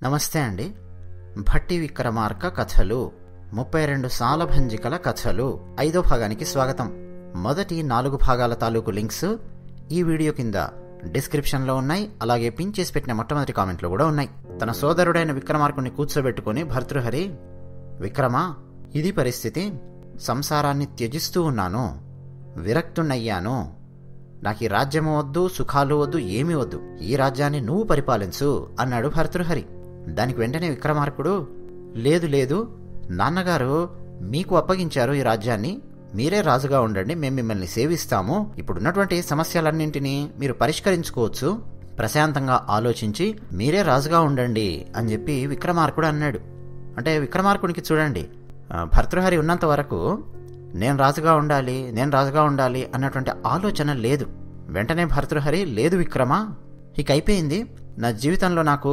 నమస్తే అండి భట్టి విక్రమార్క కథలు ముప్పై రెండు సాలభంజికల కథలు ఐదో భాగానికి స్వాగతం మొదటి నాలుగు భాగాల తాలూకు లింక్స్ ఈ వీడియో కింద డిస్క్రిప్షన్లో ఉన్నాయి అలాగే పిన్ చేసి పెట్టిన మొట్టమొదటి కామెంట్లో కూడా ఉన్నాయి తన సోదరుడైన విక్రమార్కుని కూర్చోబెట్టుకుని భర్తృహరి విక్రమ ఇది పరిస్థితి సంసారాన్ని త్యజిస్తూ ఉన్నాను విరక్తున్నయ్యాను నాకు ఈ రాజ్యము వద్దు సుఖాలు వద్దు ఏమీ వద్దు ఈ రాజ్యాన్ని నువ్వు పరిపాలించు అన్నాడు భర్తృహరి దానికి వెంటనే విక్రమార్కుడు లేదు లేదు నాన్నగారు మీకు అప్పగించారు ఈ రాజ్యాన్ని మీరే రాజుగా ఉండండి మేము మిమ్మల్ని సేవిస్తాము ఇప్పుడున్నటువంటి సమస్యలన్నింటినీ మీరు పరిష్కరించుకోవచ్చు ప్రశాంతంగా ఆలోచించి మీరే రాజుగా ఉండండి అని చెప్పి విక్రమార్కుడు అన్నాడు అంటే విక్రమార్కునికి చూడండి ఆ, భర్తృహరి ఉన్నంత వరకు నేను రాజుగా ఉండాలి నేను రాజుగా ఉండాలి అన్నటువంటి ఆలోచన లేదు వెంటనే భర్తృహరి లేదు విక్రమ ఇక అయిపోయింది నా జీవితంలో నాకు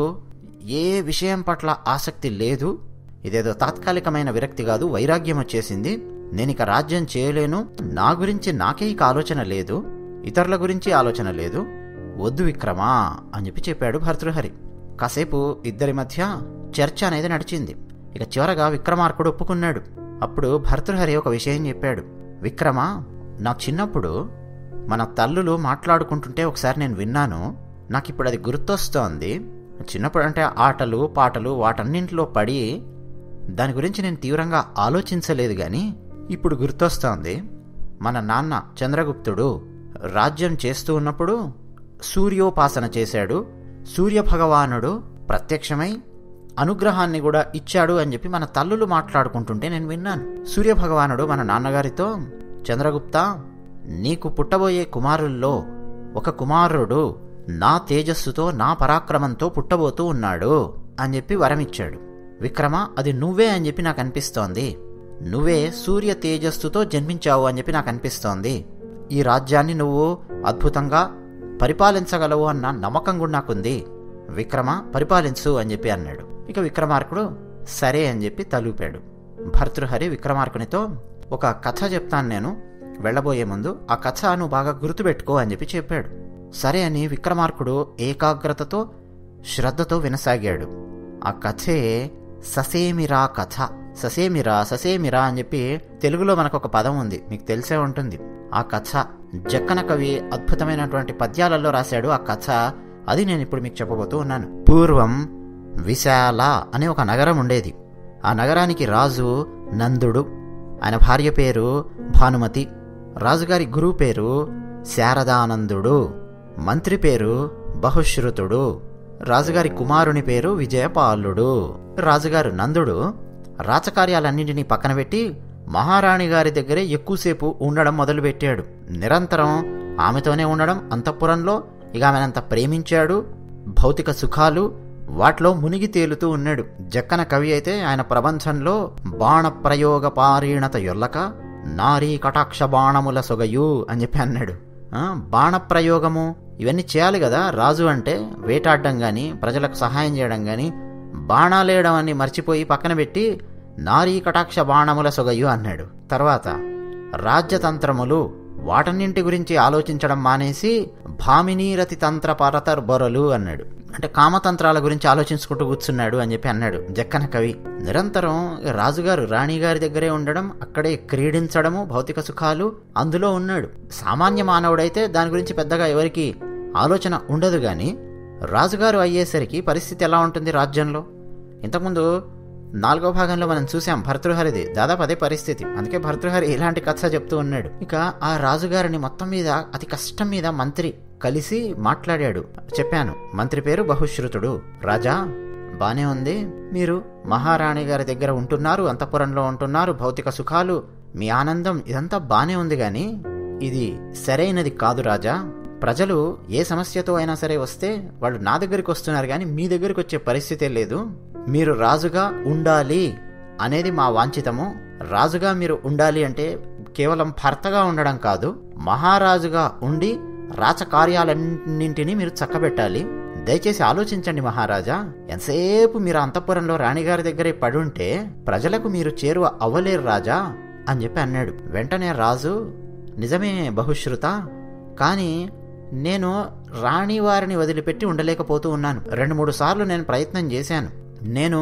ఏ విషయం పట్ల ఆసక్తి లేదు ఇదేదో తాత్కాలికమైన విరక్తి కాదు వైరాగ్యం వచ్చేసింది నేను ఇక రాజ్యం చేయలేను నా గురించి నాకే ఇక ఆలోచన లేదు ఇతరుల గురించి ఆలోచన లేదు వద్దు విక్రమా అని చెప్పి చెప్పాడు భర్తృహరి కాసేపు ఇద్దరి మధ్య చర్చ అనేది నడిచింది ఇక చివరగా విక్రమార్కుడు ఒప్పుకున్నాడు అప్పుడు భర్తృహరి ఒక విషయం చెప్పాడు విక్రమ నా చిన్నప్పుడు మన తల్లులు మాట్లాడుకుంటుంటే ఒకసారి నేను విన్నాను నాకు ఇప్పుడు అది గుర్తొస్తోంది చిన్నప్పుడు అంటే ఆటలు పాటలు వాటన్నింటిలో పడి దాని గురించి నేను తీవ్రంగా ఆలోచించలేదు కానీ ఇప్పుడు గుర్తొస్తోంది మన నాన్న చంద్రగుప్తుడు రాజ్యం చేస్తూ ఉన్నప్పుడు సూర్యోపాసన చేశాడు సూర్య భగవానుడు ప్రత్యక్షమై అనుగ్రహాన్ని కూడా ఇచ్చాడు అని చెప్పి మన తల్లులు మాట్లాడుకుంటుంటే నేను విన్నాను సూర్య భగవానుడు మన నాన్నగారితో చంద్రగుప్త నీకు పుట్టబోయే కుమారుల్లో ఒక కుమారుడు నా తేజస్సుతో నా పరాక్రమంతో పుట్టబోతూ ఉన్నాడు అని చెప్పి వరమిచ్చాడు విక్రమ అది నువ్వే అని చెప్పి నాకు అనిపిస్తోంది నువ్వే సూర్య తేజస్సుతో జన్మించావు అని చెప్పి నాకు అనిపిస్తోంది ఈ రాజ్యాన్ని నువ్వు అద్భుతంగా పరిపాలించగలవు అన్న నమ్మకం కూడా నాకుంది విక్రమ పరిపాలించు అని చెప్పి అన్నాడు ఇక విక్రమార్కుడు సరే అని చెప్పి తలూపాడు భర్తృహరి విక్రమార్కునితో ఒక కథ చెప్తాను నేను వెళ్ళబోయే ముందు ఆ కథ నువ్వు బాగా గుర్తుపెట్టుకో అని చెప్పి చెప్పాడు సరే అని విక్రమార్కుడు ఏకాగ్రతతో శ్రద్ధతో వినసాగాడు ఆ కథే ససేమిరా కథ ససేమిరా ససేమిరా అని చెప్పి తెలుగులో మనకు ఒక పదం ఉంది మీకు తెలిసే ఉంటుంది ఆ కథ జక్కన కవి అద్భుతమైనటువంటి పద్యాలలో రాశాడు ఆ కథ అది నేను ఇప్పుడు మీకు చెప్పబోతూ ఉన్నాను పూర్వం విశాల అనే ఒక నగరం ఉండేది ఆ నగరానికి రాజు నందుడు ఆయన భార్య పేరు భానుమతి రాజుగారి గురువు పేరు శారదానందుడు మంత్రి పేరు బహుశ్రుతుడు రాజుగారి కుమారుని పేరు విజయపాలుడు రాజుగారు నందుడు రాచకార్యాలన్నింటినీ పక్కన పెట్టి మహారాణి గారి దగ్గరే ఎక్కువసేపు ఉండడం మొదలుపెట్టాడు నిరంతరం ఆమెతోనే ఉండడం అంతఃపురంలో ఇక ఆమెనంత ప్రేమించాడు భౌతిక సుఖాలు వాటిలో మునిగి తేలుతూ ఉన్నాడు జక్కన కవి అయితే ఆయన ప్రబంధంలో బాణ ప్రయోగ పారీణత యొల్లక నారీ కటాక్ష బాణముల సొగయు అని చెప్పి అన్నాడు ఆ, బాణ ప్రయోగము ఇవన్నీ చేయాలి కదా రాజు అంటే వేటాడడం గాని ప్రజలకు సహాయం చేయడం గాని బాణాలేయడం అని మర్చిపోయి పక్కన పెట్టి నారీ కటాక్ష బాణముల సొగయు అన్నాడు తర్వాత రాజ్యతంత్రములు వాటన్నింటి గురించి ఆలోచించడం మానేసి భామినీరతి తంత్ర పరతర్బొరలు అన్నాడు అంటే కామతంత్రాల గురించి ఆలోచించుకుంటూ కూర్చున్నాడు అని చెప్పి అన్నాడు జక్కన కవి నిరంతరం రాజుగారు రాణిగారి దగ్గరే ఉండడం అక్కడే క్రీడించడము భౌతిక సుఖాలు అందులో ఉన్నాడు సామాన్య మానవుడైతే దాని గురించి పెద్దగా ఎవరికి ఆలోచన ఉండదు గాని రాజుగారు అయ్యేసరికి పరిస్థితి ఎలా ఉంటుంది రాజ్యంలో ఇంతకుముందు నాలుగో భాగంలో మనం చూసాం భర్తృహరిది దాదాపు అదే పరిస్థితి అందుకే భర్తృహరి ఇలాంటి కథ చెప్తూ ఉన్నాడు ఇక ఆ రాజుగారిని మొత్తం మీద అతి కష్టం మీద మంత్రి కలిసి మాట్లాడాడు చెప్పాను మంత్రి పేరు బహుశ్రుతుడు రాజా బానే ఉంది మీరు మహారాణి గారి దగ్గర ఉంటున్నారు అంతఃపురంలో ఉంటున్నారు భౌతిక సుఖాలు మీ ఆనందం ఇదంతా బానే ఉంది గాని ఇది సరైనది కాదు రాజా ప్రజలు ఏ సమస్యతో అయినా సరే వస్తే వాళ్ళు నా దగ్గరికి వస్తున్నారు కానీ మీ దగ్గరికి వచ్చే పరిస్థితే లేదు మీరు రాజుగా ఉండాలి అనేది మా వాంఛితము రాజుగా మీరు ఉండాలి అంటే కేవలం భర్తగా ఉండడం కాదు మహారాజుగా ఉండి రాచకార్యాలన్నింటినీ మీరు చక్కబెట్టాలి దయచేసి ఆలోచించండి మహారాజా ఎంతసేపు మీరు అంతఃపురంలో రాణిగారి దగ్గరే పడుంటే ప్రజలకు మీరు చేరువ అవ్వలేరు రాజా అని చెప్పి అన్నాడు వెంటనే రాజు నిజమే బహుశ్రుత కానీ నేను రాణి వారిని వదిలిపెట్టి ఉండలేకపోతూ ఉన్నాను రెండు మూడు సార్లు నేను ప్రయత్నం చేశాను నేను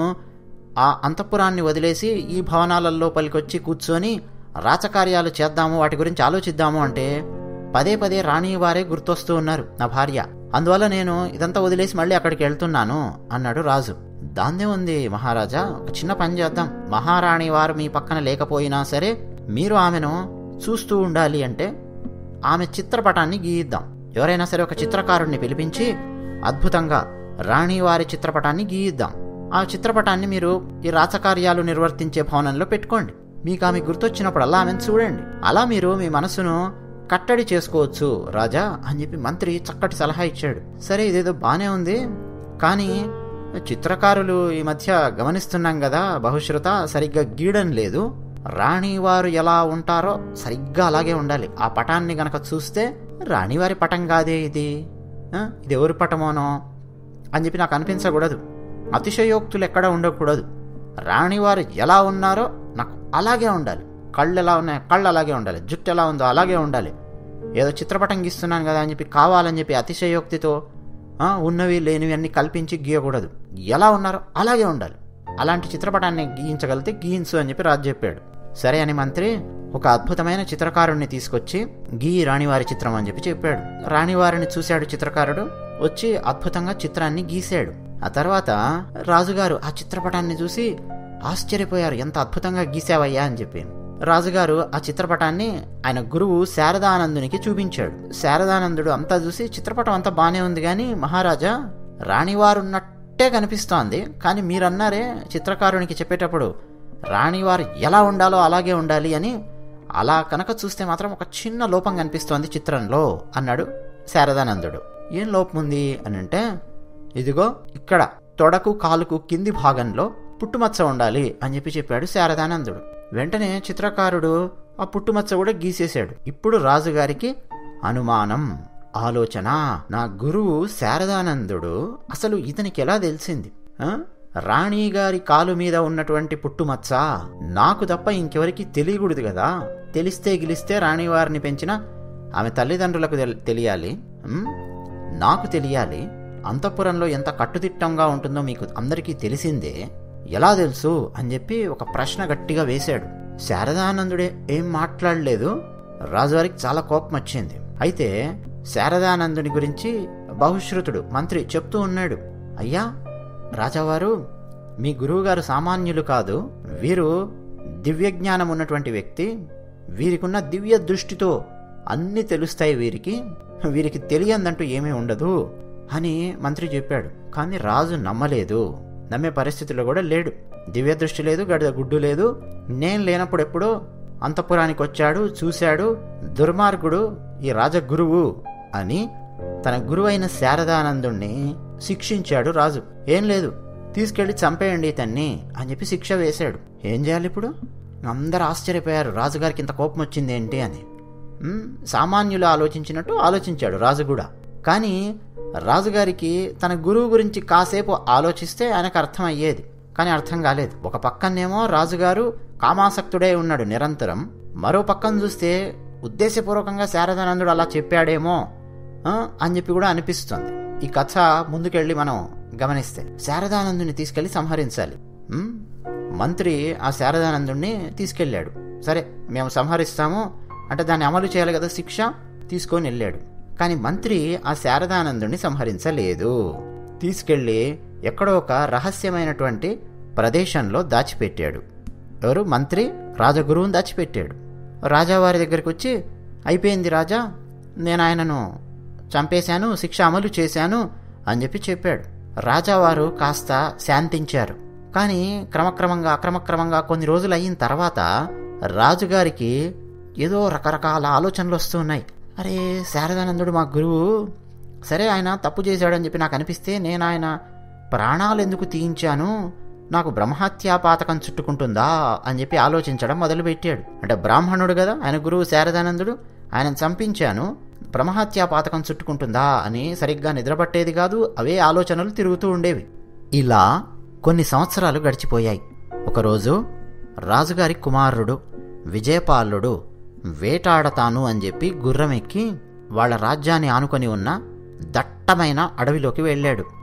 ఆ అంతఃపురాన్ని వదిలేసి ఈ భవనాలలో పలికొచ్చి కూర్చొని రాచకార్యాలు చేద్దాము వాటి గురించి ఆలోచిద్దాము అంటే పదే పదే రాణి వారే గుర్తొస్తూ ఉన్నారు నా భార్య అందువల్ల నేను ఇదంతా వదిలేసి మళ్ళీ అక్కడికి వెళ్తున్నాను అన్నాడు రాజు దాందే ఉంది మహారాజా ఒక చిన్న పని చేద్దాం మహారాణి వారు మీ పక్కన లేకపోయినా సరే మీరు ఆమెను చూస్తూ ఉండాలి అంటే ఆమె చిత్రపటాన్ని గీయిద్దాం ఎవరైనా సరే ఒక చిత్రకారుడిని పిలిపించి అద్భుతంగా రాణివారి చిత్రపటాన్ని గీయిద్దాం ఆ చిత్రపటాన్ని మీరు ఈ రాచకార్యాలు నిర్వర్తించే భవనంలో పెట్టుకోండి మీకు ఆమె గుర్తొచ్చినప్పుడల్లా ఆమెను చూడండి అలా మీరు మీ మనసును కట్టడి చేసుకోవచ్చు రాజా అని చెప్పి మంత్రి చక్కటి సలహా ఇచ్చాడు సరే ఇదేదో బానే ఉంది కానీ చిత్రకారులు ఈ మధ్య గమనిస్తున్నాం కదా బహుశ్రుత సరిగ్గా గీయడం లేదు రాణివారు ఎలా ఉంటారో సరిగ్గా అలాగే ఉండాలి ఆ పటాన్ని గనక చూస్తే రాణివారి పటం కాదే ఇది ఆ, ఇది ఎవరి పటమోనో అని చెప్పి నాకు అనిపించకూడదు అతిశయోక్తులు ఎక్కడ ఉండకూడదు రాణివారు ఎలా ఉన్నారో నాకు అలాగే ఉండాలి కళ్ళు ఎలా ఉన్నాయో కళ్ళు అలాగే ఉండాలి జుట్టు ఎలా ఉందో అలాగే ఉండాలి ఏదో చిత్రపటం గీస్తున్నాను కదా అని చెప్పి కావాలని చెప్పి అతిశయోక్తితో ఆ, ఉన్నవి లేనివి అన్ని కల్పించి గీయకూడదు ఎలా ఉన్నారో అలాగే ఉండాలి అలాంటి చిత్రపటాన్ని గీయించగలిగితే గీయించు అని చెప్పి రాజు చెప్పాడు సరే అని మంత్రి ఒక అద్భుతమైన చిత్రకారుణ్ణి తీసుకొచ్చి గీ రాణివారి చిత్రం అని చెప్పి చెప్పాడు రాణివారిని చూశాడు చిత్రకారుడు వచ్చి అద్భుతంగా చిత్రాన్ని గీశాడు ఆ తర్వాత రాజుగారు ఆ చిత్రపటాన్ని చూసి ఆశ్చర్యపోయారు ఎంత అద్భుతంగా గీసావయ్యా అని చెప్పి రాజుగారు ఆ చిత్రపటాన్ని ఆయన గురువు శారదానందునికి చూపించాడు శారదానందుడు అంతా చూసి చిత్రపటం అంతా బానే ఉంది కానీ మహారాజా రాణివారున్నట్టే కనిపిస్తోంది కానీ మీరన్నారే చిత్రకారునికి చెప్పేటప్పుడు రాణివారు ఎలా ఉండాలో అలాగే ఉండాలి అని అలా కనుక చూస్తే మాత్రం ఒక చిన్న లోపం కనిపిస్తోంది చిత్రంలో అన్నాడు శారదానందుడు ఏం లోపం ఉంది అని అంటే ఇదిగో ఇక్కడ తొడకు కాలుకు కింది భాగంలో పుట్టుమచ్చ ఉండాలి అని చెప్పి చెప్పాడు శారదానందుడు వెంటనే చిత్రకారుడు ఆ పుట్టుమచ్చ కూడా గీసేశాడు ఇప్పుడు రాజుగారికి అనుమానం ఆలోచన నా గురువు శారదానందుడు అసలు ఇతనికి ఎలా తెలిసింది ఆ? రాణి గారి కాలు మీద ఉన్నటువంటి పుట్టుమచ్చ నాకు తప్ప ఇంకెవరికి తెలియకూడదు కదా తెలిస్తే గిలిస్తే రాణివారిని పెంచిన ఆమె తల్లిదండ్రులకు తెల్- తెలియాలి ఉమ్? నాకు తెలియాలి అంతఃపురంలో ఎంత కట్టుదిట్టంగా ఉంటుందో మీకు అందరికీ తెలిసిందే ఎలా తెలుసు అని చెప్పి ఒక ప్రశ్న గట్టిగా వేశాడు శారదానందుడే ఏం మాట్లాడలేదు రాజువారికి చాలా కోపం వచ్చింది అయితే శారదానందుని గురించి బహుశ్రుతుడు మంత్రి చెప్తూ ఉన్నాడు అయ్యా రాజావారు మీ గురువుగారు సామాన్యులు కాదు వీరు దివ్యజ్ఞానం ఉన్నటువంటి వ్యక్తి వీరికున్న దివ్య దృష్టితో అన్నీ తెలుస్తాయి వీరికి వీరికి తెలియందంటూ ఏమీ ఉండదు అని మంత్రి చెప్పాడు కానీ రాజు నమ్మలేదు నమ్మే పరిస్థితిలో కూడా లేడు దివ్య దృష్టి లేదు గడిద గుడ్డు లేదు నేను లేనప్పుడు ఎప్పుడో అంతఃపురానికి వచ్చాడు చూశాడు దుర్మార్గుడు ఈ రాజగురువు అని తన గురువైన శారదానందుణ్ణి శిక్షించాడు రాజు ఏం లేదు తీసుకెళ్లి చంపేయండి ఇతన్ని అని చెప్పి శిక్ష వేశాడు ఏం చేయాలి ఇప్పుడు అందరూ ఆశ్చర్యపోయారు రాజుగారికి ఇంత కోపం వచ్చింది ఏంటి అని ఉమ్, సామాన్యులు ఆలోచించినట్టు ఆలోచించాడు రాజు కూడా కానీ రాజుగారికి తన గురువు గురించి కాసేపు ఆలోచిస్తే ఆయనకు అర్థం అయ్యేది కానీ అర్థం కాలేదు ఒక పక్కనేమో రాజుగారు కామాసక్తుడై ఉన్నాడు నిరంతరం మరో పక్కన చూస్తే ఉద్దేశపూర్వకంగా శారదానందుడు అలా చెప్పాడేమో ఆ, అని చెప్పి కూడా అనిపిస్తుంది ఈ కథ ముందుకెళ్ళి మనం గమనిస్తే శారదానందుని తీసుకెళ్లి సంహరించాలి ఉమ్, మంత్రి ఆ శారదానందుణ్ణి తీసుకెళ్ళాడు సరే మేము సంహరిస్తాము అంటే దాన్ని అమలు చేయాలి కదా శిక్ష తీసుకొని వెళ్ళాడు కానీ మంత్రి ఆ శారదానందుణ్ణి సంహరించలేదు తీసుకెళ్ళి ఎక్కడో ఒక రహస్యమైనటువంటి ప్రదేశంలో దాచిపెట్టాడు ఎవరు మంత్రి రాజగురువుని దాచిపెట్టాడు రాజావారి దగ్గరికి వచ్చి అయిపోయింది రాజా నేను ఆయనను చంపేశాను శిక్ష అమలు చేశాను అని చెప్పి చెప్పాడు రాజావారు కాస్త శాంతించారు కానీ క్రమక్రమంగా అక్రమక్రమంగా కొన్ని రోజులు అయిన తర్వాత రాజుగారికి ఏదో రకరకాల ఆలోచనలు వస్తున్నాయి అరే శారదానందుడు మా గురువు సరే ఆయన తప్పు చేశాడని చెప్పి నాకు అనిపిస్తే నేను ఆయన ప్రాణాలు ఎందుకు తీయించాను నాకు బ్రహ్మహత్యా పాతకం చుట్టుకుంటుందా అని చెప్పి ఆలోచించడం మొదలుపెట్టాడు అంటే బ్రాహ్మణుడు కదా ఆయన గురువు శారదానందుడు ఆయన చంపించాను బ్రహ్మహత్యా పాతకం చుట్టుకుంటుందా అని సరిగ్గా నిద్రపట్టేది కాదు అవే ఆలోచనలు తిరుగుతూ ఉండేవి ఇలా కొన్ని సంవత్సరాలు గడిచిపోయాయి ఒకరోజు రాజుగారి కుమారుడు విజయపాలుడు వేటాడతాను అని చెప్పి గుర్రం ఎక్కి వాళ్ళ రాజ్యాన్ని ఆనుకొని ఉన్న దట్టమైన అడవిలోకి వెళ్ళాడు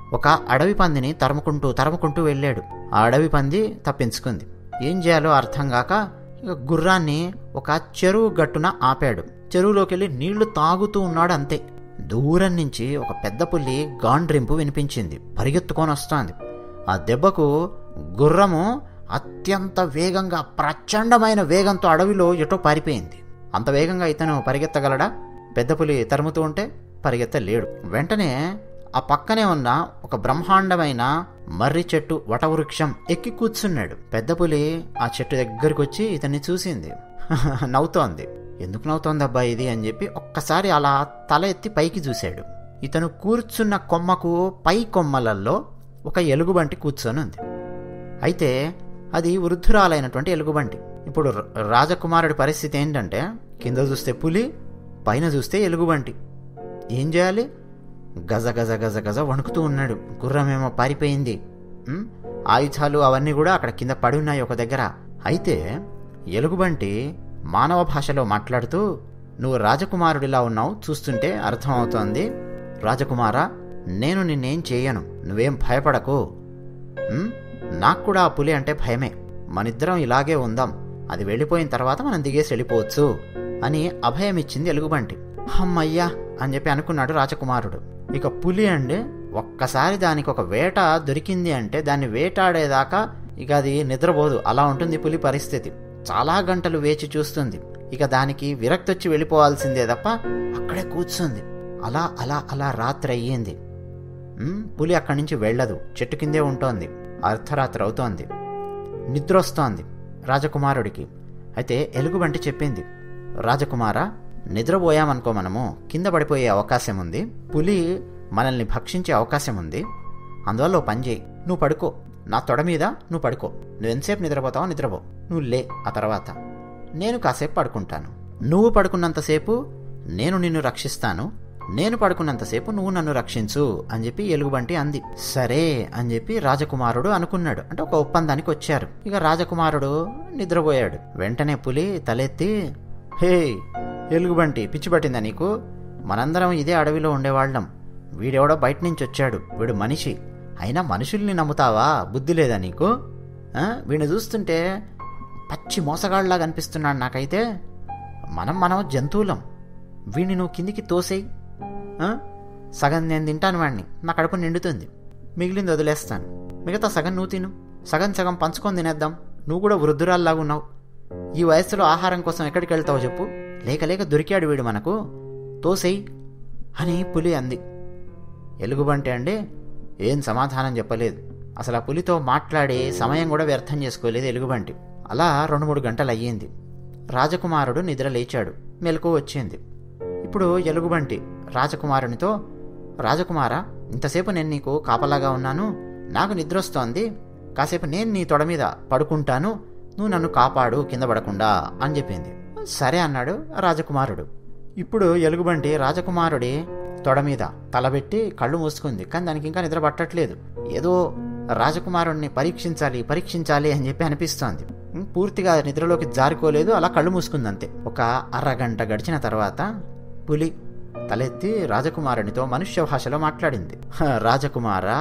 ఒక అడవి పందిని తరుముకుంటూ తరుముకుంటూ వెళ్ళాడు ఆ అడవి పంది తప్పించుకుంది ఏం చేయాలో అర్థం కాక ఇక గుర్రాన్ని ఒక చెరువు గట్టున ఆపాడు చెరువులోకి వెళ్ళి నీళ్లు తాగుతూ ఉన్నాడు అంతే దూరం నుంచి ఒక పెద్ద పుల్లి గాండ్రింపు వినిపించింది పరిగెత్తుకొని వస్తోంది ఆ దెబ్బకు గుర్రము అత్యంత వేగంగా ప్రచండమైన వేగంతో అడవిలో ఎటో పారిపోయింది అంత వేగంగా ఇతను పరిగెత్తగలడా పెద్ద పులి తరుముతూ ఉంటే పరిగెత్తలేడు వెంటనే ఆ పక్కనే ఉన్న ఒక బ్రహ్మాండమైన మర్రి చెట్టు వటవృక్షం ఎక్కి కూర్చున్నాడు పెద్ద పులి ఆ చెట్టు దగ్గరికి వచ్చి ఇతన్ని చూసింది నవ్వుతోంది ఎందుకు నవ్వుతోంది అబ్బా ఇది అని చెప్పి ఒక్కసారి అలా తల ఎత్తి పైకి చూశాడు ఇతను కూర్చున్న కొమ్మకు పై కొమ్మలలో ఒక ఎలుగుబంటి కూర్చొని ఉంది అయితే అది వృద్ధురాలైనటువంటి ఎలుగుబంటి ఇప్పుడు ర- రాజకుమారుడి పరిస్థితి ఏంటంటే కింద చూస్తే పులి పైన చూస్తే ఎలుగుబంటి ఏం చేయాలి గజ గజ గజ గజ వణుకుతూ ఉన్నాడు గుర్రమేమో పారిపోయింది ఉమ్, ఆయుధాలు అవన్నీ కూడా అక్కడ కింద పడి ఉన్నాయి ఒక దగ్గర అయితే ఎలుగుబంటి మానవ భాషలో మాట్లాడుతూ నువ్వు రాజకుమారుడిలా ఉన్నావు చూస్తుంటే అర్థమవుతోంది రాజకుమారా నేను నిన్నేం చేయను నువ్వేం భయపడకు ఉమ్, నాకు కూడా ఆ పులి అంటే భయమే మనిద్దరం ఇలాగే ఉందాం అది వెళ్ళిపోయిన తర్వాత మనం దిగేసి వెళ్ళిపోవచ్చు అని అభయం ఇచ్చింది ఎలుగుబంటి అమ్మయ్యా అని చెప్పి అనుకున్నాడు రాజకుమారుడు ఇక పులి అండి ఒక్కసారి దానికి ఒక వేట దొరికింది అంటే దాన్ని వేటాడేదాకా ఇక అది నిద్రపోదు అలా ఉంటుంది పులి పరిస్థితి చాలా గంటలు వేచి చూస్తుంది ఇక దానికి విరక్తి వచ్చి వెళ్ళిపోవాల్సిందే తప్ప అక్కడే కూర్చుంది అలా అలా అలా రాత్రి అయ్యింది ఉమ్, పులి అక్కడి నుంచి వెళ్ళదు చెట్టు కిందే ఉంటోంది అర్ధరాత్రి అవుతోంది నిద్ర వస్తోంది రాజకుమారుడికి అయితే ఎలుగుబంటి చెప్పింది రాజకుమార నిద్రపోయామనుకో మనము కింద పడిపోయే అవకాశం ఉంది పులి మనల్ని భక్షించే అవకాశం ఉంది అందువల్ల ఓ పని చేయి నువ్వు పడుకో నా తొడ మీద నువ్వు పడుకో నువ్వు ఎంతసేపు నిద్రపోతావో నిద్రపో నువ్వు లే ఆ తర్వాత నేను కాసేపు పడుకుంటాను నువ్వు పడుకున్నంతసేపు నేను నిన్ను రక్షిస్తాను నేను పడుకున్నంతసేపు నువ్వు నన్ను రక్షించు అని చెప్పి ఎలుగుబంటి అంది సరే అని చెప్పి రాజకుమారుడు అనుకున్నాడు అంటే ఒక ఒప్పందానికి వచ్చారు ఇక రాజకుమారుడు నిద్రపోయాడు వెంటనే పులి తలెత్తి హే ఎలుగుబంటి పిచ్చి పట్టిందా నీకు మనందరం ఇదే అడవిలో ఉండేవాళ్ళం వీడెవడో బయట నుంచి వచ్చాడు వీడు మనిషి అయినా మనుషుల్ని నమ్ముతావా బుద్ధి లేదా నీకు ఆ? వీడిని చూస్తుంటే పచ్చి మోసగాళ్ళలా కనిపిస్తున్నాడు నాకైతే మనం మనం జంతువులం వీడిని నువ్వు కిందికి తోసేయి ఆ? సగం నేను తింటాను వాడిని నా కడుపు నిండుతుంది మిగిలింది వదిలేస్తాను మిగతా సగం నువ్వు తిను సగం సగం పంచుకొని తినేద్దాం నువ్వు కూడా వృద్ధురాల్లాగా ఉన్నావు ఈ వయస్సులో ఆహారం కోసం ఎక్కడికి వెళ్తావు చెప్పు లేక లేక దొరికాడు వీడు మనకు తోసేయి అని పులి అంది ఎలుగుబంటి అండి ఏం సమాధానం చెప్పలేదు అసలు ఆ పులితో మాట్లాడి సమయం కూడా వ్యర్థం చేసుకోలేదు ఎలుగుబంటి అలా రెండు మూడు గంటలు అయ్యింది రాజకుమారుడు నిద్ర లేచాడు మెలకు వచ్చింది ఇప్పుడు ఎలుగుబంటి రాజకుమారునితో రాజకుమార ఇంతసేపు నేను నీకు కాపలాగా ఉన్నాను నాకు నిద్ర వస్తోంది కాసేపు నేను నీ తొడ మీద పడుకుంటాను నువ్వు నన్ను కాపాడు కింద పడకుండా అని చెప్పింది సరే అన్నాడు రాజకుమారుడు ఇప్పుడు ఎలుగుబంటి రాజకుమారుడి తొడ మీద తలబెట్టి కళ్ళు మూసుకుంది కానీ దానికి ఇంకా నిద్ర పట్టట్లేదు ఏదో రాజకుమారుణ్ణి పరీక్షించాలి పరీక్షించాలి అని చెప్పి అనిపిస్తోంది ఉం, పూర్తిగా నిద్రలోకి జారుకోలేదు అలా కళ్ళు మూసుకుంది అంతే ఒక అరగంట గడిచిన తర్వాత పులి తలెత్తి రాజకుమారునితో మనుష్య భాషలో మాట్లాడింది "హ, రాజకుమారా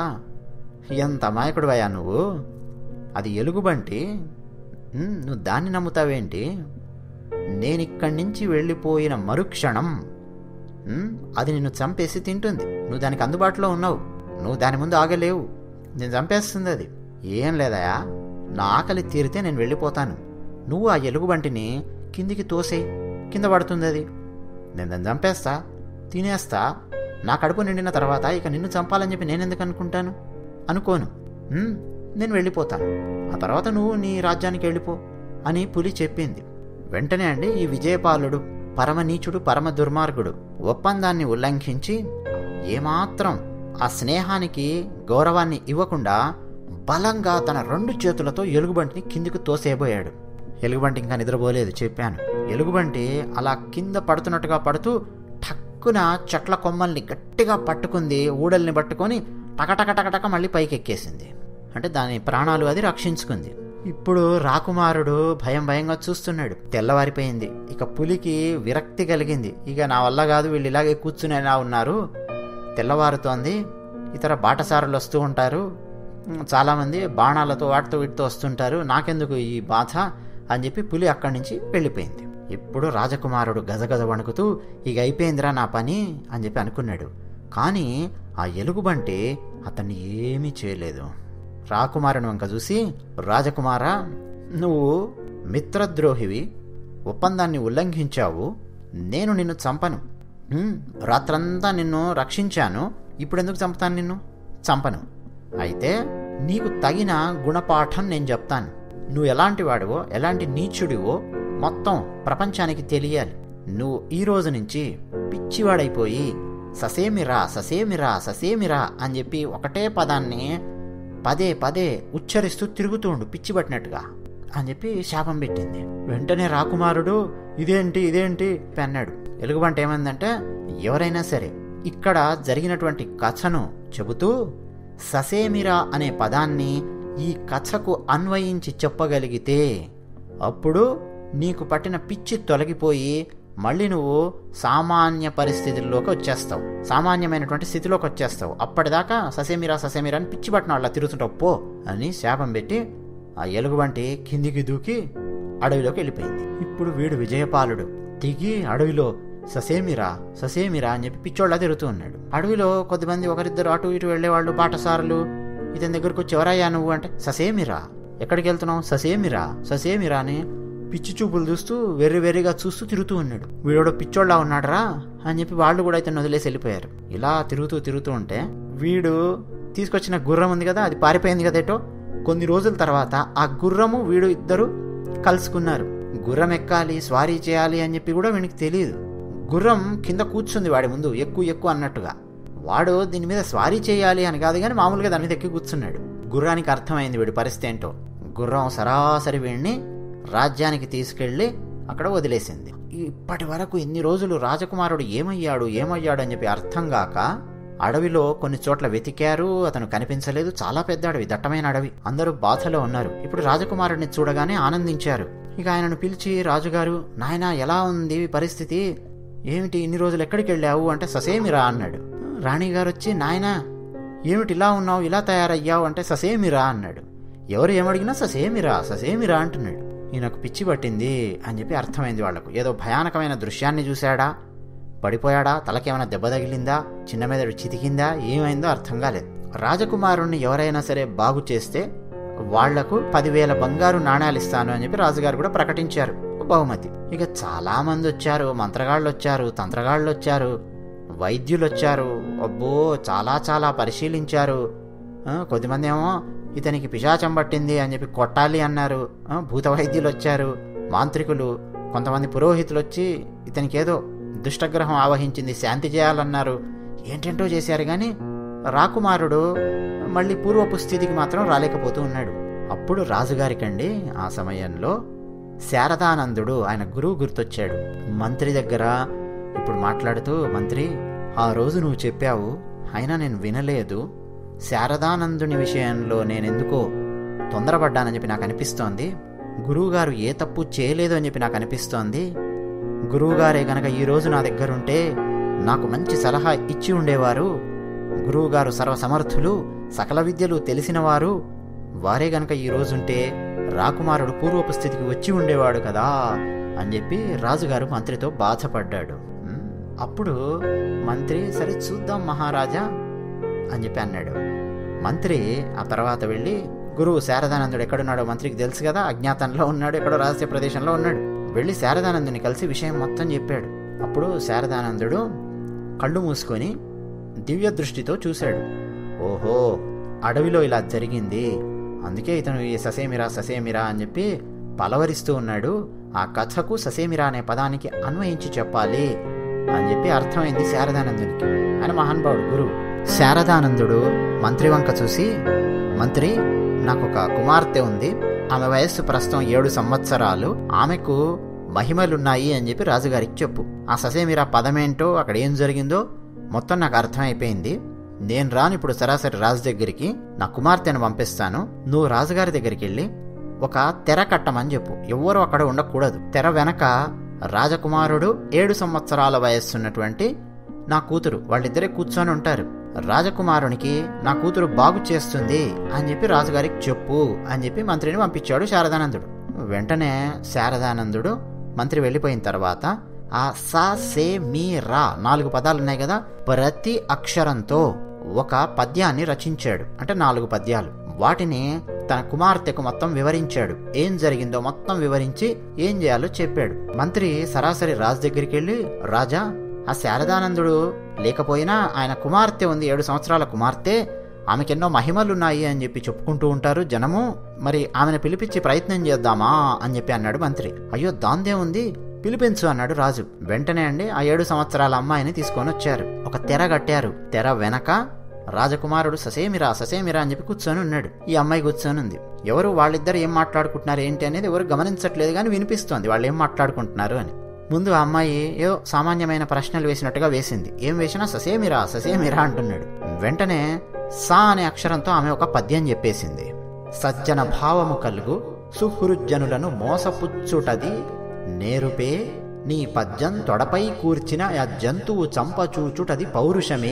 ఎంత అమాయకుడివయ్యా నువ్వు అది ఎలుగుబంటి ఉం, నువ్వు దాన్ని నమ్ముతావేంటి నేనిక్కడి నుంచి వెళ్ళిపోయిన మరుక్షణం ఉమ్, అది నిన్ను చంపేసి తింటుంది నువ్వు దానికి అందుబాటులో ఉన్నావు నువ్వు దాని ముందు ఆగలేవు నేను చంపేస్తుంది అది ఏం లేదయా నా ఆకలి తీరితే నేను వెళ్ళిపోతాను నువ్వు ఆ ఎలుగుబంటిని కిందికి తోసేయి కింద పడుతుంది అది నేను దాన్ని చంపేస్తా తినేస్తా నా కడుపు నిండిన తర్వాత ఇక నిన్ను చంపాలని చెప్పి నేను ఎందుకు అనుకుంటాను అనుకోను ఉమ్, నేను వెళ్ళిపోతాను ఆ తర్వాత నువ్వు నీ రాజ్యానికి వెళ్ళిపో అని పులి చెప్పింది వెంటనే అండి ఈ విజయపాలుడు పరమ నీచుడు పరమ దుర్మార్గుడు ఒప్పందాన్ని ఉల్లంఘించి ఏమాత్రం ఆ స్నేహానికి గౌరవాన్ని ఇవ్వకుండా బలంగా తన రెండు చేతులతో ఎలుగుబంటిని కిందికి తోసేయబోయాడు ఎలుగుబంటి ఇంకా నిద్రపోలేదు చెప్పాను ఎలుగుబంటి అలా కింద పడుతున్నట్టుగా పడుతూ ఠక్కున చెట్ల కొమ్మల్ని గట్టిగా పట్టుకుంది ఊడల్ని పట్టుకొని టకటక టకటక మళ్ళీ పైకి ఎక్కేసింది అంటే దాని ప్రాణాలు అది రక్షించుకుంది ఇప్పుడు రాకుమారుడు భయం భయంగా చూస్తున్నాడు తెల్లవారిపోయింది ఇక పులికి విరక్తి కలిగింది ఇక నా వల్ల కాదు వీళ్ళు ఇలాగే కూర్చునేలా ఉన్నారు తెల్లవారుతోంది ఇతర బాటసారులు వస్తూ ఉంటారు ఉమ్, చాలామంది బాణాలతో వాటితో వీటితో వస్తుంటారు నాకెందుకు ఈ బాధ అని చెప్పి పులి అక్కడి నుంచి వెళ్ళిపోయింది ఇప్పుడు రాజకుమారుడు గజగజ వణుకుతూ ఇక అయిపోయిందిరా నా పని అని చెప్పి అనుకున్నాడు కానీ ఆ ఎలుగుబంటి అతన్ని ఏమీ చేయలేదు రాకుమారుని వంక చూసి రాజకుమారా నువ్వు మిత్రద్రోహివి ఒప్పందాన్ని ఉల్లంఘించావు నేను నిన్ను చంపను హ్మ్, రాత్రంతా నిన్ను రక్షించాను ఇప్పుడు ఎందుకు చంపుతాను నిన్ను చంపను అయితే నీకు తగిన గుణపాఠం నేను చెప్తాను నువ్వు ఎలాంటి వాడివో ఎలాంటి నీచుడివో మొత్తం ప్రపంచానికి తెలియాలి నువ్వు ఈ రోజు నుంచి పిచ్చివాడైపోయి ససేమిరా ససేమిరా ససేమిరా అని చెప్పి ఒకటే పదాన్ని పదే పదే ఉచ్చరిస్తూ తిరుగుతూ ఉండు పిచ్చి పట్టినట్టుగా అని చెప్పి శాపం పెట్టింది వెంటనే రాకుమారుడు ఇదేంటి ఇదేంటి అని అన్నాడు ఎలుగుబంటి ఏమైందంటే ఎవరైనా సరే ఇక్కడ జరిగినటువంటి కథను చెబుతూ ససేమిరా అనే పదాన్ని ఈ కథకు అన్వయించి చెప్పగలిగితే అప్పుడు నీకు పట్టిన పిచ్చి తొలగిపోయి మళ్ళీ నువ్వు సామాన్య పరిస్థితుల్లోకి వచ్చేస్తావు సామాన్యమైనటువంటి స్థితిలోకి వచ్చేస్తావు అప్పటిదాకా ససేమిరా ససేమిరా అని పిచ్చి పట్టిన వాళ్ళ తిరుగుతుంటావు పో అని శాపం పెట్టి ఆ ఎలుగుబంటి కిందికి దూకి అడవిలోకి వెళ్ళిపోయింది ఇప్పుడు వీడు విజయపాలుడు దిగి అడవిలో ససేమిరా ససేమిరా అని చెప్పి పిచ్చోళ్ళ తిరుగుతూ ఉన్నాడు అడవిలో కొద్దిమంది ఒకరిద్దరు అటు ఇటు వెళ్ళేవాళ్ళు బాటసారులు ఇతని దగ్గరకు వచ్చి ఎవరయ్యా నువ్వు అంటే ససేమిరా ఎక్కడికి వెళ్తున్నావు ససేమిరా ససేమిరా అని పిచ్చి చూపులు చూస్తూ వెర్రి వెర్రిగా చూస్తూ తిరుగుతూ ఉన్నాడు వీడోడు పిచ్చోళ్ళ ఉన్నాడరా అని చెప్పి వాళ్ళు కూడా ఇతను వదిలేసి వెళ్ళిపోయారు ఇలా తిరుగుతూ తిరుగుతూ ఉంటే వీడు తీసుకొచ్చిన గుర్రం ఉంది కదా అది పారిపోయింది కదా ఏటో కొన్ని రోజుల తర్వాత ఆ గుర్రము వీడు ఇద్దరు కలుసుకున్నారు గుర్రం ఎక్కాలి స్వారీ చేయాలి అని చెప్పి కూడా వీడికి తెలియదు గుర్రం కింద కూర్చుంది వాడి ముందు ఎక్కువ ఎక్కువ అన్నట్టుగా వాడు దీని మీద స్వారీ చేయాలి అని కాదు కానీ మామూలుగా దాని మీద ఎక్కి కూర్చున్నాడు గుర్రానికి అర్థమైంది వీడి పరిస్థితి ఏంటో గుర్రం సరాసరి వీడిని రాజ్యానికి తీసుకెళ్లి అక్కడ వదిలేసింది ఇప్పటి వరకు ఇన్ని రోజులు రాజకుమారుడు ఏమయ్యాడు ఏమయ్యాడు అని చెప్పి అర్థం కాక అడవిలో కొన్ని చోట్ల వెతికారు అతను కనిపించలేదు చాలా పెద్ద అడవి దట్టమైన అడవి అందరూ బాధలో ఉన్నారు ఇప్పుడు రాజకుమారుడిని చూడగానే ఆనందించారు ఇక ఆయనను పిలిచి రాజుగారు నాయన ఎలా ఉంది పరిస్థితి ఏమిటి ఇన్ని రోజులు ఎక్కడికి వెళ్ళావు అంటే ససేమిరా అన్నాడు రాణిగారు వచ్చి నాయనా ఏమిటి ఇలా ఉన్నావు ఇలా తయారయ్యావు అంటే ససేమిరా అన్నాడు ఎవరు ఏమడిగినా ససేమిరా ససేమిరా అంటున్నాడు ఈయనకు పిచ్చి పట్టింది అని చెప్పి అర్థమైంది వాళ్లకు ఏదో భయానకమైన దృశ్యాన్ని చూశాడా పడిపోయాడా తలకేమైనా దెబ్బ తగిలిందా చిన్న మీద చితికిందా ఏమైందో అర్థం కాలేదు రాజకుమారుణ్ణి ఎవరైనా సరే బాగు చేస్తే వాళ్లకు పదివేల బంగారు నాణ్యాలు ఇస్తాను అని చెప్పి రాజుగారు కూడా ప్రకటించారు బహుమతి ఇక చాలా మంది వచ్చారు మంత్రగాళ్ళు వచ్చారు తంత్రగాళ్ళు వచ్చారు వైద్యులు వచ్చారు అబ్బో చాలా చాలా పరిశీలించారు ఆ, కొద్దిమంది ఏమో ఇతనికి పిశాచం పట్టింది అని చెప్పి కొట్టాలి అన్నారు ఆ, భూత వైద్యులు వచ్చారు మాంత్రికులు కొంతమంది పురోహితులు వచ్చి ఇతనికి ఏదో దుష్టగ్రహం ఆవహించింది శాంతి చేయాలన్నారు ఏంటంటో చేశారు కానీ రాకుమారుడు మళ్ళీ పూర్వపు స్థితికి మాత్రం రాలేకపోతూ ఉన్నాడు అప్పుడు రాజుగారికండి ఆ సమయంలో శారదానందుడు ఆయన గురువు గుర్తొచ్చాడు మంత్రి దగ్గర ఇప్పుడు మాట్లాడుతూ మంత్రి ఆ రోజు నువ్వు చెప్పావు అయినా నేను వినలేదు శారదానందుని విషయంలో నేనెందుకో తొందరపడ్డానని చెప్పి నాకు అనిపిస్తోంది గురువుగారు ఏ తప్పు చేయలేదు అని చెప్పి నాకు అనిపిస్తోంది గురువుగారే గనక ఈరోజు నా దగ్గరుంటే నాకు మంచి సలహా ఇచ్చి ఉండేవారు గురువుగారు సర్వసమర్థులు సకల విద్యలు తెలిసినవారు వారే గనక ఈ రోజుంటే రాకుమారుడు పూర్వపు స్థితికి వచ్చి ఉండేవాడు కదా అని చెప్పి రాజుగారు మంత్రితో బాధపడ్డాడు ఉమ్, అప్పుడు మంత్రి సరే చూద్దాం మహారాజా అని చెప్పి అన్నాడు మంత్రి ఆ తర్వాత వెళ్ళి గురువు శారదానందుడు ఎక్కడున్నాడో మంత్రికి తెలుసు కదా అజ్ఞాతంలో ఉన్నాడు ఎక్కడో రహస్య ప్రదేశంలో ఉన్నాడు వెళ్ళి శారదానందుని కలిసి విషయం మొత్తం చెప్పాడు అప్పుడు శారదానందుడు కళ్ళు మూసుకొని దివ్య దృష్టితో చూశాడు ఓహో అడవిలో ఇలా జరిగింది అందుకే ఇతను ఈ ససేమిరా ససేమిరా అని చెప్పి పలవరిస్తూ ఉన్నాడు ఆ కథకు ససేమిరా అనే పదానికి అన్వయించి చెప్పాలి అని చెప్పి అర్థమైంది శారదానందునికి ఆయన మహానుభావుడు గురువు శారదానందుడు మంత్రి వంక చూసి మంత్రి నాకు ఒక కుమార్తె ఉంది ఆమె వయస్సు ప్రస్తుతం ఏడు సంవత్సరాలు ఆమెకు మహిమలున్నాయి అని చెప్పి రాజుగారికి చెప్పు ఆ ససేమిరా పదమేంటో అక్కడ ఏం జరిగిందో మొత్తం నాకు అర్థమైపోయింది నేను రాను ఇప్పుడు సరాసరి రాజు దగ్గరికి నా కుమార్తెను పంపిస్తాను నువ్వు రాజుగారి దగ్గరికి వెళ్ళి ఒక తెర కట్టమని చెప్పు ఎవ్వరూ అక్కడ ఉండకూడదు తెర వెనక రాజకుమారుడు ఏడు సంవత్సరాల వయస్సున్నటువంటి నా కూతురు వాళ్ళిద్దరే కూర్చొని ఉంటారు రాజకుమారునికి నా కూతురు బాగు చేస్తుంది అని చెప్పి రాజుగారికి చెప్పు అని చెప్పి మంత్రిని పంపించాడు శారదానందుడు వెంటనే శారదానందుడు మంత్రి వెళ్ళిపోయిన తర్వాత ఆ సా సే మీ రా నాలుగు పదాలు ఉన్నాయి కదా ప్రతి అక్షరంతో ఒక పద్యాన్ని రచించాడు అంటే నాలుగు పద్యాలు వాటిని తన కుమార్తెకు మొత్తం వివరించాడు ఏం జరిగిందో మొత్తం వివరించి ఏం చేయాలో చెప్పాడు మంత్రి సరాసరి రాజు దగ్గరికి వెళ్ళి రాజా ఆ శారదానందుడు లేకపోయినా ఆయన కుమార్తె ఉంది ఏడు సంవత్సరాల కుమార్తె ఆమెకెన్నో మహిమలున్నాయి అని చెప్పి చెప్పుకుంటూ ఉంటారు జనము మరి ఆమెను పిలిపించి ప్రయత్నం చేద్దామా అని చెప్పి అన్నాడు మంత్రి అయ్యో దాందే ఉంది పిలిపించు అన్నాడు రాజు వెంటనే అండి ఆ ఏడు సంవత్సరాల అమ్మాయిని తీసుకొని వచ్చారు ఒక తెర కట్టారు తెర వెనక రాజకుమారుడు ససేమిరా ససేమిరా అని చెప్పి కూర్చొని ఉన్నాడు ఈ అమ్మాయి కూర్చొని ఉంది ఎవరు వాళ్ళిద్దరు ఏం మాట్లాడుకుంటున్నారు ఏంటి అనేది ఎవరు గమనించట్లేదు కానీ వినిపిస్తోంది వాళ్ళు ఏం మాట్లాడుకుంటున్నారు అని ముందు ఆ అమ్మాయి ఏదో సామాన్యమైన ప్రశ్నలు వేసినట్టుగా వేసింది ఏం వేసినా ససేమిరా ససేమిరా అంటున్నాడు వెంటనే సా అనే అక్షరంతో ఆమె ఒక పద్యం చెప్పేసింది సజ్జన భావము కలుగు సుహృజ్జనులను మోసపుచ్చుటది నేరుపే నీ పద్యం తొడపై కూర్చిన ఆ జంతువు చంపచూచుటది పౌరుషమే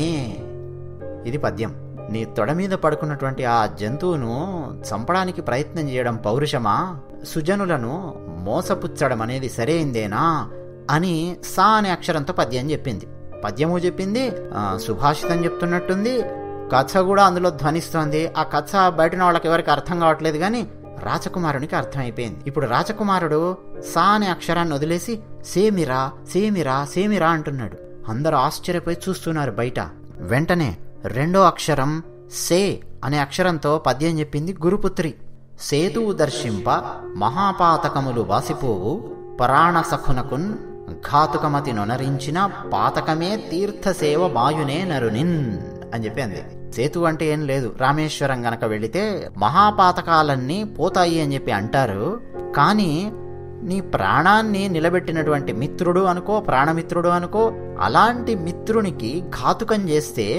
ఇది పద్యం నీ తొడ మీద పడుకున్నటువంటి ఆ జంతువును చంపడానికి ప్రయత్నం చేయడం పౌరుషమా సుజనులను మోసపుచ్చడం అనేది సరైందేనా అని సా అనే అక్షరంతో పద్యం చెప్పింది పద్యము చెప్పింది ఆ, సుభాషితం చెప్తున్నట్టుంది కథ కూడా అందులో ధ్వనిస్తోంది ఆ కథ బయటన వాళ్ళకి ఎవరికి అర్థం కావట్లేదు కానీ రాజకుమారునికి అర్థమైపోయింది ఇప్పుడు రాజకుమారుడు సా అనే అక్షరాన్ని వదిలేసి సేమిరా సేమిరా సేమిరా అంటున్నాడు అందరూ ఆశ్చర్యపోయి చూస్తున్నారు బయట వెంటనే రెండో అక్షరం సే అనే అక్షరంతో పద్యం చెప్పింది గురుపుత్రి సేతువు దర్శింప మహాపాతకములు వాసిపోవు పరాణసఖునకున్ ఘాతుకమతి నొనరించిన పాతకమే తీర్థసేవ మాయునే నరునిన్ అని చెప్పి అంది సేతు అంటే ఏం లేదు రామేశ్వరం గనక వెళితే మహాపాతకాలన్నీ పోతాయి అని చెప్పి అంటారు కానీ నీ ప్రాణాన్ని నిలబెట్టినటువంటి మిత్రుడు అనుకో ప్రాణమిత్రుడు అనుకో అలాంటి మిత్రునికి ఘాతుకం చేస్తే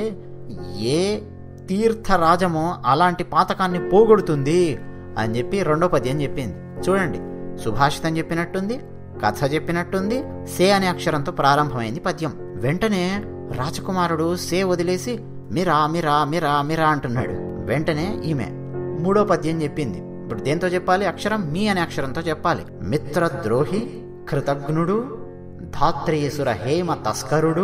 ఏ తీర్థరాజమో అలాంటి పాతకాన్ని పోగొడుతుంది అని చెప్పి రెండో పద్యం చెప్పింది చూడండి సుభాషితం చెప్పినట్టుంది కథ చెప్పినట్టుంది సే అనే అక్షరంతో ప్రారంభమైంది పద్యం వెంటనే రాజకుమారుడు సే వదిలేసి మిరా మిరా మిరా మిరా అంటున్నాడు వెంటనే ఈమె మూడో పద్యం చెప్పింది ఇప్పుడు దేంతో చెప్పాలి అక్షరం మీ అనే అక్షరంతో చెప్పాలి మిత్రద్రోహి కృతజ్ఞుడు ధాత్రీసుర హేమ తస్కరుడు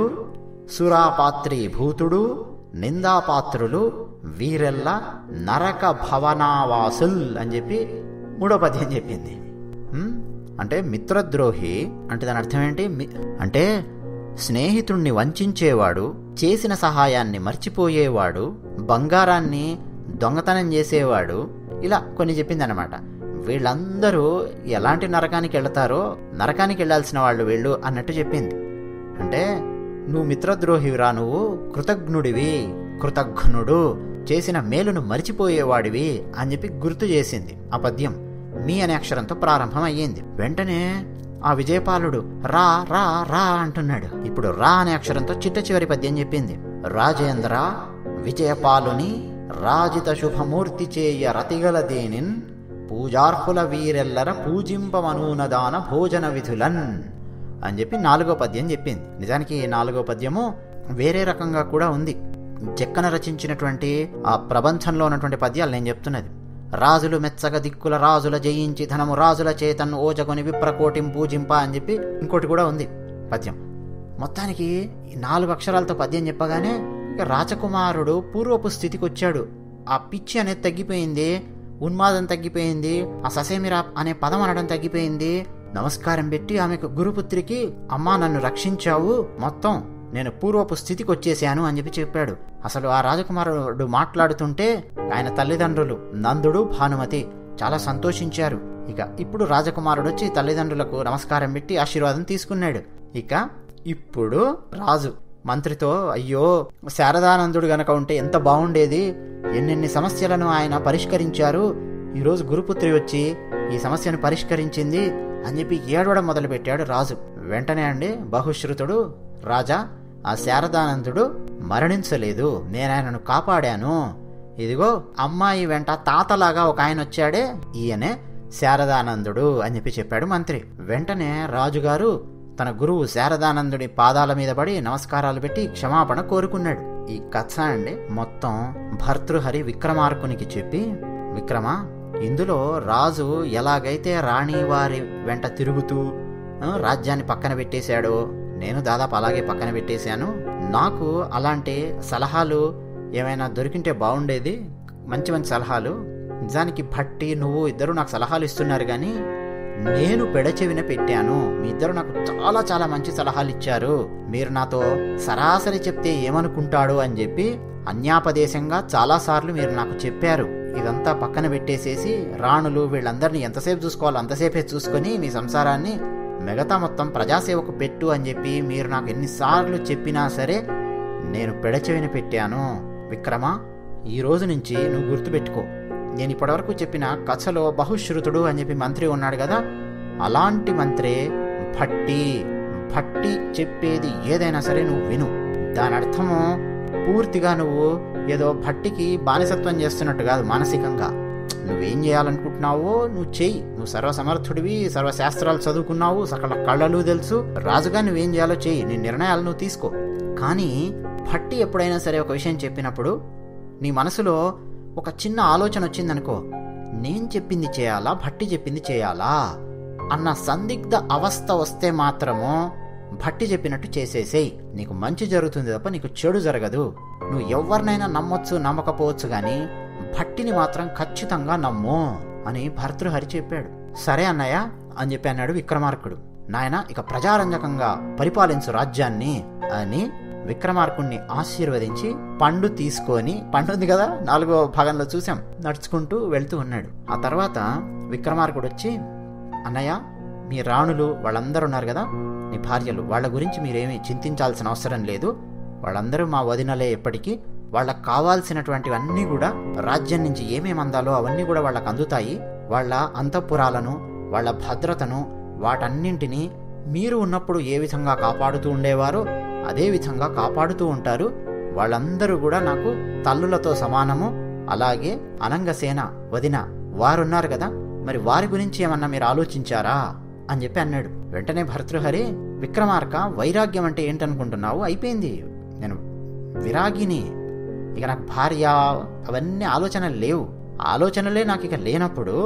సురాపాత్రి భూతుడు నిందాపాత్రులు వీరెల్ల నరక భవనావాసుల్ అని చెప్పి మూడో పద్యం చెప్పింది ఉమ్, అంటే మిత్రద్రోహి అంటే దాని అర్థం ఏంటి మి- అంటే స్నేహితుణ్ణి వంచేవాడు చేసిన సహాయాన్ని మర్చిపోయేవాడు బంగారాన్ని దొంగతనం చేసేవాడు ఇలా కొన్ని చెప్పింది అనమాట వీళ్ళందరూ ఎలాంటి నరకానికి వెళతారో నరకానికి వెళ్ళాల్సిన వాళ్ళు వీళ్ళు అన్నట్టు చెప్పింది అంటే నువ్వు మిత్రద్రోహివిరా నువ్వు కృతజ్ఞుడివి కృతజ్ఞుడు చేసిన మేలును మరిచిపోయేవాడివి అని చెప్పి గుర్తు చేసింది ఆ పద్యం మీ అనే అక్షరంతో ప్రారంభం అయ్యింది వెంటనే ఆ విజయపాలుడు రా రా రా అంటున్నాడు ఇప్పుడు రా అనే అక్షరంతో చిట్ట చివరి పద్యం చెప్పింది రాజేంద్ర విజయపాలుని రాజిత శుభమూర్తి చేయ రతిగల దేనిన్ పూజార్హుల వీరెల్లర పూజింపమనూనదాన భోజన విధులన్ అని చెప్పి నాలుగో పద్యం చెప్పింది నిజానికి ఈ నాలుగో పద్యము వేరే రకంగా కూడా ఉంది చెక్కన రచించినటువంటి ఆ ప్రబంధంలో ఉన్నటువంటి పద్యాలు నేను చెప్తున్నది రాజులు మెచ్చగ దిక్కుల రాజుల జయించి ధనము రాజుల చేతన్ ఓజకొని విప్రకోటిం పూజింప అని చెప్పి ఇంకోటి కూడా ఉంది పద్యం మొత్తానికి ఈ నాలుగు అక్షరాలతో పద్యం చెప్పగానే ఇక రాజకుమారుడు పూర్వపు స్థితికి వచ్చాడు ఆ పిచ్చి అనేది తగ్గిపోయింది ఉన్మాదం తగ్గిపోయింది ఆ ససేమిరా అనే పదం అనడం తగ్గిపోయింది నమస్కారం పెట్టి ఆమెకు గురుపుత్రికి అమ్మా నన్ను రక్షించావు మొత్తం నేను పూర్వపు స్థితికి వచ్చేసాను అని చెప్పి చెప్పాడు అసలు ఆ రాజకుమారుడు మాట్లాడుతుంటే ఆయన తల్లిదండ్రులు నందుడు భానుమతి చాలా సంతోషించారు ఇక ఇప్పుడు రాజకుమారుడు వచ్చి తల్లిదండ్రులకు నమస్కారం పెట్టి ఆశీర్వాదం తీసుకున్నాడు ఇక ఇప్పుడు రాజు మంత్రితో అయ్యో శారదానందుడు గనక ఉంటే ఎంత బాగుండేది ఎన్నెన్ని సమస్యలను ఆయన పరిష్కరించారు ఈరోజు గురుపుత్రి వచ్చి ఈ సమస్యను పరిష్కరించింది అని చెప్పి ఏడవడం మొదలుపెట్టాడు రాజు వెంటనే అండి బహుశ్రుతుడు రాజా ఆ శారదానందుడు మరణించలేదు నేను ఆయనను కాపాడాను ఇదిగో అమ్మాయి వెంట తాతలాగా ఒక ఆయన వచ్చాడే ఈయనే శారదానందుడు అని చెప్పి చెప్పాడు మంత్రి వెంటనే రాజుగారు తన గురువు శారదానందుడి పాదాల మీద పడి నమస్కారాలు పెట్టి క్షమాపణ కోరుకున్నాడు ఈ కథ అండి మొత్తం భర్తృహరి విక్రమార్కునికి చెప్పి విక్రమ ఇందులో రాజు ఎలాగైతే రాణి వారి వెంట తిరుగుతూ ఆ, రాజ్యాన్ని పక్కన పెట్టేశాడో నేను దాదాపు అలాగే పక్కన పెట్టేశాను నాకు అలాంటి సలహాలు ఏమైనా దొరికింటే బాగుండేది మంచి మంచి సలహాలు నిజానికి భట్టి నువ్వు ఇద్దరు నాకు సలహాలు ఇస్తున్నారు కానీ నేను పెడచెవిన పెట్టాను మీ ఇద్దరు నాకు చాలా చాలా మంచి సలహాలు ఇచ్చారు మీరు నాతో సరాసరి చెప్తే ఏమనుకుంటాడు అని చెప్పి అన్యాపదేశంగా చాలాసార్లు మీరు నాకు చెప్పారు ఇదంతా పక్కన పెట్టేసేసి రాణులు వీళ్ళందరినీ ఎంతసేపు చూసుకోవాలో అంతసేపే చూసుకొని నీ సంసారాన్ని మిగతా మొత్తం ప్రజాసేవకు పెట్టు అని చెప్పి మీరు నాకు ఎన్నిసార్లు చెప్పినా సరే నేను పెడచెవిన పెట్టాను విక్రమ ఈ రోజు నుంచి నువ్వు గుర్తుపెట్టుకో నేను ఇప్పటివరకు చెప్పిన కథలో బహుశ్రుతుడు అని చెప్పి మంత్రి ఉన్నాడు కదా అలాంటి మంత్రే భట్టి భట్టి చెప్పేది ఏదైనా సరే నువ్వు విను దాని అర్థము పూర్తిగా నువ్వు ఏదో భట్టికి బానిసత్వం చేస్తున్నట్టు కాదు మానసికంగా నువ్వేం చేయాలనుకుంటున్నావో నువ్వు చెయ్యి నువ్వు సర్వసమర్థుడివి సర్వశాస్త్రాలు చదువుకున్నావు సకల కళ్ళలు తెలుసు రాజుగా నువ్వేం చేయాలో చెయ్యి నీ నిర్ణయాలు నువ్వు తీసుకో కానీ భట్టి ఎప్పుడైనా సరే ఒక విషయం చెప్పినప్పుడు నీ మనసులో ఒక చిన్న ఆలోచన వచ్చిందనుకో నేను చెప్పింది చేయాలా భట్టి చెప్పింది చేయాలా అన్న సందిగ్ధ అవస్థ వస్తే మాత్రము భట్టి చెప్పినట్టు చేసేసేయ్ నీకు మంచి జరుగుతుంది తప్ప నీకు చెడు జరగదు నువ్వు ఎవరినైనా నమ్మొచ్చు నమ్మకపోవచ్చు గాని భట్టిని మాత్రం ఖచ్చితంగా నమ్ము అని భర్తృహరి చెప్పాడు సరే అన్నయ్య అని చెప్పి అన్నాడు విక్రమార్కుడు నాయన ఇక ప్రజారంజకంగా పరిపాలించు రాజ్యాన్ని అని విక్రమార్కుణ్ణి ఆశీర్వదించి పండు తీసుకొని పండు ఉంది కదా నాలుగో భాగంలో చూసాం నడుచుకుంటూ వెళ్తూ ఉన్నాడు ఆ తర్వాత విక్రమార్కుడు వచ్చి అన్నయ్య మీ రాణులు వాళ్ళందరూ ఉన్నారు కదా నీ భార్యలు వాళ్ళ గురించి మీరేమీ చింతించాల్సిన అవసరం లేదు వాళ్ళందరూ మా వదినలే ఎప్పటికీ వాళ్ళకు కావాల్సినటువంటివన్నీ కూడా రాజ్యం నుంచి ఏమేమి అందాలో అవన్నీ కూడా వాళ్ళకు అందుతాయి వాళ్ళ అంతఃపురాలను వాళ్ళ భద్రతను వాటన్నింటినీ మీరు ఉన్నప్పుడు ఏ విధంగా కాపాడుతూ ఉండేవారో అదే విధంగా కాపాడుతూ ఉంటారు వాళ్ళందరూ కూడా నాకు తల్లులతో సమానము అలాగే అనంగసేన వదిన వారున్నారు కదా మరి వారి గురించి ఏమన్నా మీరు ఆలోచించారా అని చెప్పి అన్నాడు వెంటనే భర్తృహరి విక్రమార్క వైరాగ్యం అంటే ఏంటనుకుంటున్నావు అయిపోయింది నేను విరాగిని ఇక నాకు భార్య అవన్నీ ఆలోచనలు లేవు ఆలోచనలే నాకు ఇక లేనప్పుడు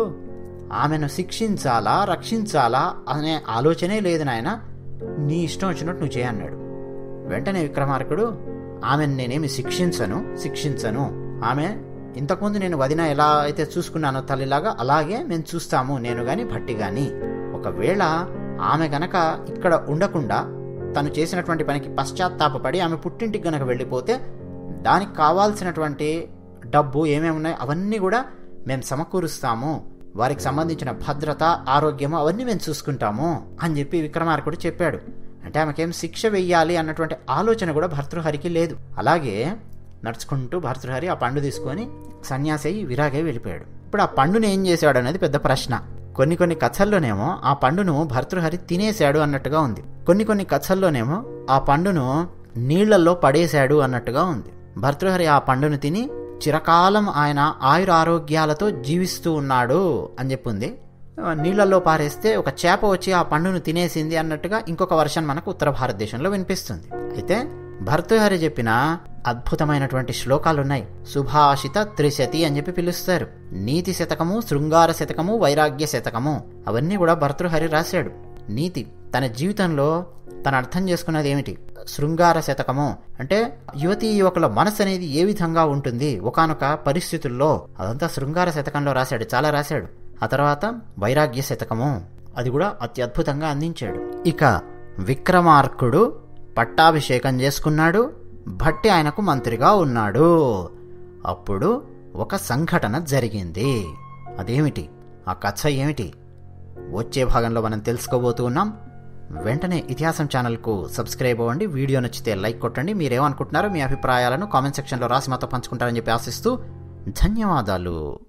ఆమెను శిక్షించాలా రక్షించాలా అనే ఆలోచనే లేదు నాయన నీ ఇష్టం వచ్చినట్టు నువ్వు చేయన్నాడు వెంటనే విక్రమార్కుడు ఆమెను నేనేమి శిక్షించను శిక్షించను ఆమె ఇంతకుముందు నేను వదిన ఎలా అయితే చూసుకున్నానో తల్లిలాగా అలాగే మేము చూస్తాము నేను గాని భట్టి గాని ఒకవేళ ఆమె గనక ఇక్కడ ఉండకుండా తను చేసినటువంటి పనికి పశ్చాత్తాపపడి ఆమె పుట్టింటికి గనక వెళ్ళిపోతే దానికి కావాల్సినటువంటి డబ్బు ఏమేమి ఉన్నాయో అవన్నీ కూడా మేము సమకూరుస్తాము వారికి సంబంధించిన భద్రత ఆరోగ్యము అవన్నీ మేము చూసుకుంటాము అని చెప్పి విక్రమార్కుడు చెప్పాడు అంటే ఆమెకేం శిక్ష వెయ్యాలి అన్నటువంటి ఆలోచన కూడా భర్తృహరికి లేదు అలాగే నడుచుకుంటూ భర్తృహరి ఆ పండు తీసుకొని సన్యాసి అయి విరాగే వెళ్ళిపోయాడు ఇప్పుడు ఆ పండుని ఏం చేశాడు అనేది పెద్ద ప్రశ్న కొన్ని కొన్ని కథల్లోనేమో ఆ పండును భర్తృహరి తినేశాడు అన్నట్టుగా ఉంది కొన్ని కొన్ని కథల్లోనేమో ఆ పండును నీళ్లలో పడేశాడు అన్నట్టుగా ఉంది భర్తృహరి ఆ పండును తిని చిరకాలం ఆయన ఆయుర ఆరోగ్యాలతో జీవిస్తూ ఉన్నాడు అని చెప్పింది నీళ్లలో పారేస్తే ఒక చేప వచ్చి ఆ పండును తినేసింది అన్నట్టుగా ఇంకొక వర్షన్ మనకు ఉత్తర భారతదేశంలో వినిపిస్తుంది అయితే భర్తృహరి చెప్పిన అద్భుతమైనటువంటి శ్లోకాలున్నాయి సుభాషిత త్రిశతి అని చెప్పి పిలుస్తారు నీతి శతకము శృంగార శతకము వైరాగ్య శతకము అవన్నీ కూడా భర్తృహరి రాశాడు నీతి తన జీవితంలో తను అర్థం చేసుకున్నది ఏమిటి శృంగార శతకము అంటే యువతీ యువకుల మనసు అనేది ఏ విధంగా ఉంటుంది ఒకనొక పరిస్థితుల్లో అదంతా శృంగార శతకంలో రాశాడు చాలా రాశాడు ఆ తర్వాత వైరాగ్య శతకము అది కూడా అతి అద్భుతంగా అందించాడు ఇక విక్రమార్కుడు పట్టాభిషేకం చేసుకున్నాడు భట్టి ఆయనకు మంత్రిగా ఉన్నాడు అప్పుడు ఒక సంఘటన జరిగింది అదేమిటి ఆ కథ ఏమిటి వచ్చే భాగంలో మనం తెలుసుకోబోతూ ఉన్నాం వెంటనే ఇతిహాసం ఛానల్కు సబ్స్క్రైబ్ అవ్వండి వీడియో నచ్చితే లైక్ కొట్టండి మీరేమనుకుంటున్నారో మీ అభిప్రాయాలను కామెంట్ సెక్షన్లో రాసి మాతో పంచుకుంటారని చెప్పి ఆశిస్తూ ధన్యవాదాలు